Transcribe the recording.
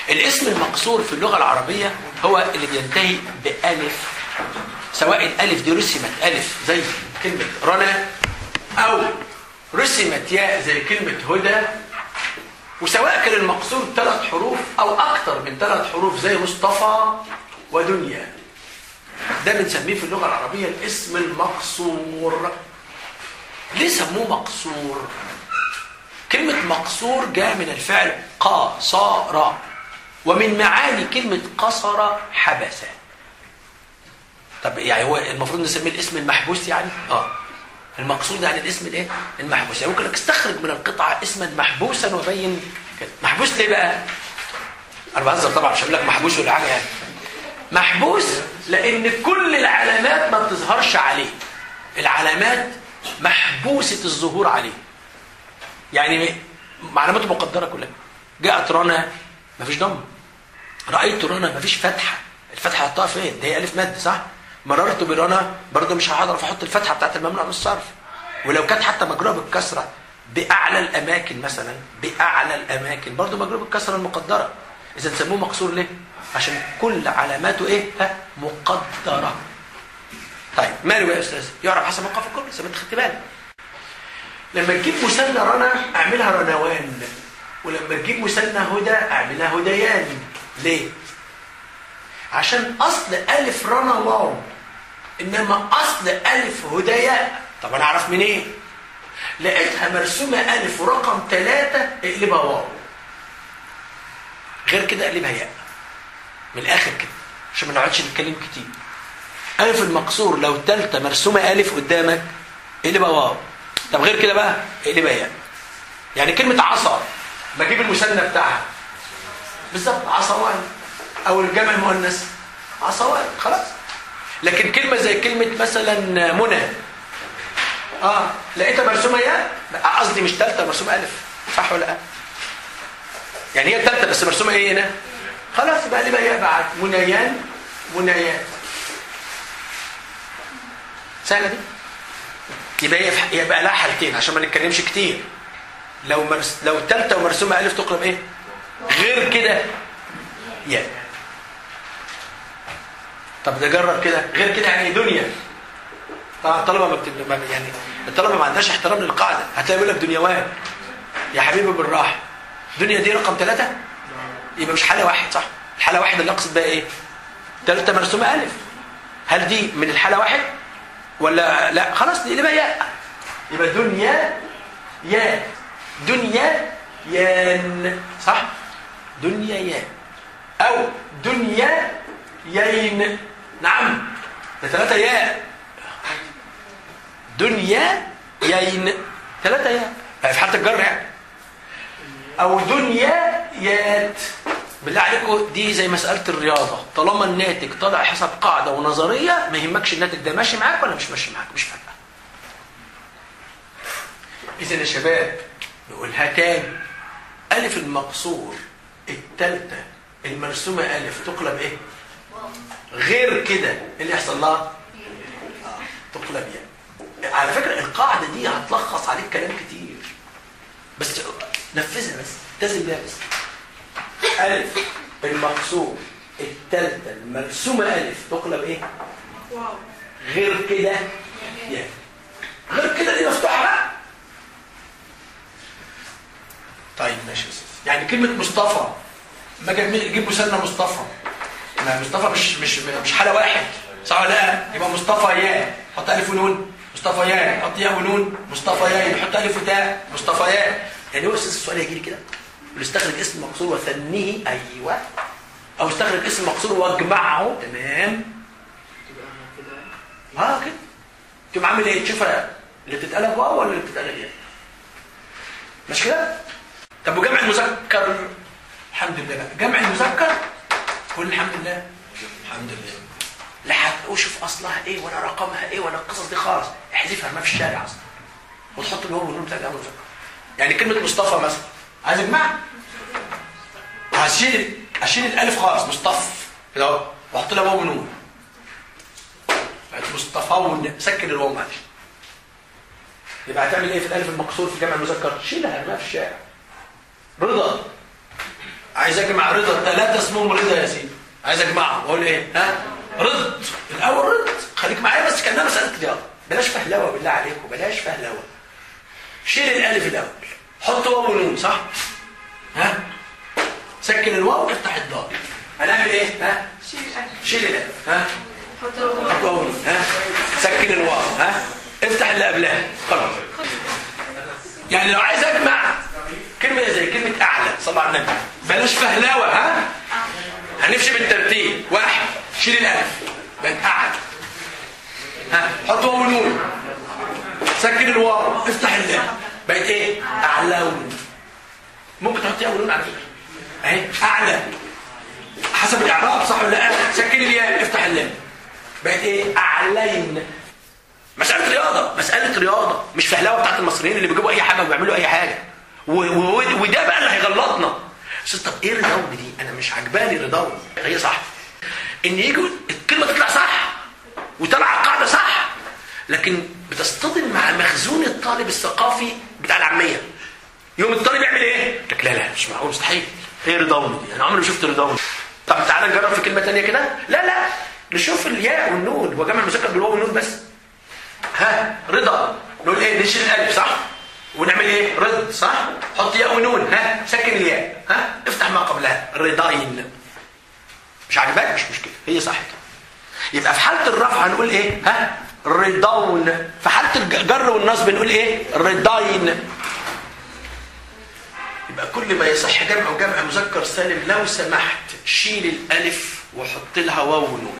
الاسم المقصور في اللغة العربية هو اللي بينتهي بألف سواء الألف دي رسمت ألف زي كلمة رنا أو رسمت ياء زي كلمة هدى وسواء كان المقصور ثلاث حروف أو أكثر من ثلاث حروف زي مصطفى ودنيا ده بنسميه في اللغة العربية الاسم المقصور ليه سموه مقصور كلمة مقصور جاء من الفعل قصر ومن معاني كلمة قصر حبس طب يعني هو المفروض نسميه الاسم المحبوس يعني اه المقصود يعني الاسم الايه المحبوس يعني ممكن لك استخرج من القطعة اسما محبوسا وبين كده محبوس ليه بقى انا بهزر طبعا مش هقول لك محبوس ولا حاجه يعني محبوس لان كل العلامات ما بتظهرش عليه العلامات محبوسة الظهور عليه يعني معلوماته مقدرة كلها جاءت رنا مفيش ضم رأيت رنا مفيش فتحة الفتحة حطها فين؟ دي ألف مد صح؟ مررت برنا برضه مش هعرف احط الفتحة بتاعت الممنوع من الصرف ولو كانت حتى مجروءة بالكسرة بأعلى الأماكن مثلا بأعلى الأماكن برضه مجروءة بالكسرة المقدرة إذا نسموه مقصور ليه؟ عشان كل علاماته إيه؟ ها مقدرة طيب ماله يا أستاذ؟ يعرف حسب موقف الكل زي ما أنت خدت بالك لما تجيب مثنى رنا اعملها رنوان ولما تجيب مثنى هدى اعملها هديان ليه عشان اصل الف رنا واو انما اصل الف هدايا طب انا اعرف منين إيه؟ لقيتها مرسومه الف ورقم ثلاثة اقلبها واو غير كده اقلبها ياء من الاخر كده عشان ما نقعدش نتكلم كتير الف المقصور لو ثالثه مرسومه الف قدامك اقلبها واو طب غير كده بقى اقلبها ياء يعني كلمه عصا بجيب المثنى بتاعها بالظبط عصوان او الجمع المؤنث عصوان خلاص لكن كلمه زي كلمه مثلا منى اه لقيتها مرسومه ياء قصدي مش ثالثه مرسومه الف صح ولا لا يعني هي ثالثه بس مرسومه ايه هنا خلاص يبقى قلبها ياء بعد منيان منيات سهله دي يبقى هي يبقى لها حالتين عشان ما نتكلمش كتير لو مرس... لو ثالثه ومرسومه الف تقلب ايه غير كده ياء طب ده جرب كده غير كده يعني دنيا طبعا الطلبه ما بت... ما يعني الطلبه ما عندهاش احترام للقاعده هتلاقي يقول لك دنيوان يا حبيبي بالراحه دنيا دي رقم ثلاثة يبقى مش حاله واحد صح الحاله واحد اللي اقصد بقى ايه ثالثه مرسومه الف هل دي من الحاله واحد ولا لا خلاص دي يبقى ياء يبقى دنيا يا دنيا يان صح دنيا يان او دنيا يين نعم ده ثلاثة ياء دنيا يين ثلاثة ياء في حالة الجر يعني او دنيا يات بالله عليكم دي زي مسألة الرياضة طالما الناتج طالع حسب قاعدة ونظرية ما يهمكش الناتج ده ماشي معاك ولا مش ماشي معاك مش فارقة إذا يا شباب نقولها تاني ألف المقصور التالتة المرسومة ألف تقلب إيه؟ غير كده اللي يحصل لها آه. تقلب يعني على فكرة القاعدة دي هتلخص عليك كلام كتير بس نفذها بس التزم بيها بس ألف المقصور التالتة المرسومة ألف تقلب إيه؟ واو غير كده يا غير كده دي مفتوحة بقى طيب ماشي يا سيدي يعني كلمة مصطفى ما اجي اجيب مثنى مصطفى ما مصطفى مش مش مش حالة واحد صح ولا لا؟ يبقى مصطفى يا حط ألف ونون مصطفى يا حط ياء ونون مصطفى يا يبقى حط ألف وتاء مصطفى يا يعني هو أستاذ السؤال هيجي لي كده يقول استخرج اسم مقصور وثنيه أيوه أو استخرج اسم مقصور واجمعه تمام اه كده تقوم عامل ايه تشوفها اللي بتتقلب واو ولا اللي بتتقلب ايه مش كده طب وجمع المذكر الحمد لله بقى جمع المذكر قول الحمد لله الحمد لله لا هتشوف اصلها ايه ولا رقمها ايه ولا القصص دي خالص احذفها ما في الشارع اصلا وتحط الواو والنون بتاع جمع المذكر يعني كلمه مصطفى مثلا عايز اجمعها هشيل اشيل الالف خالص مصطفى كده اهو واحط لها واو ونون بقت مصطفون سكن الواو معلش يبقى هتعمل ايه في الالف المقصور في جمع المذكر شيلها ارميها في الشارع رضا عايز اجمع رضا ثلاثه اسمهم رضا يا سيدي عايز اجمعهم اقول ايه ها رض الاول رض خليك معايا بس كانها مساله رياضه بلاش فهلوه بالله عليكم بلاش فهلوه شيل الالف الاول حط واو ونون صح ها سكن الواو افتح الضاد هنعمل ايه ها شيل الالف ها حط واو ونون ها سكن الواو ها افتح اللي قبلها خلاص يعني لو عايز اجمع كلمه زي كلمه اعلى صلى على النبي بلاش فهلاوه ها هنمشي بالترتيب واحد شيل الالف بقت اعلى ها حط واو ونون سكن الواو افتح اللام بقت ايه اعلون ممكن تحط واو ونون على فكره اهي اعلى حسب الاعراب صح ولا لا سكن الياء افتح اللام بقت ايه اعلين مسألة رياضة مسألة رياضة مش فهلاوة بتاعت المصريين اللي بيجيبوا أي حاجة وبيعملوا أي حاجة و و وده بقى اللي هيغلطنا بس طب إيه رضاوي دي؟ أنا مش عجباني رضاوي هي صح إن يجوا الكلمة تطلع صح وطلع القاعدة صح لكن بتصطدم مع مخزون الطالب الثقافي بتاع العامية يوم الطالب يعمل إيه؟ لك لا لا مش معقول مستحيل إيه رضاوي دي؟ أنا عمري ما شفت رضاوي طب تعالى نجرب في كلمة تانية كده لا لا نشوف الياء والنون هو جمع المذكر بالواو والنون بس ها رضا نقول ايه نشيل الالف صح ونعمل ايه رض صح حط ياء ونون ها سكن الياء ها افتح ما قبلها رضاين مش عاجباك مش مشكله هي صح كده يبقى في حاله الرفع هنقول ايه ها رضاون في حاله الجر والنصب نقول ايه رضاين يبقى كل ما يصح جمع وجمع مذكر سالم لو سمحت شيل الالف وحط لها واو ونون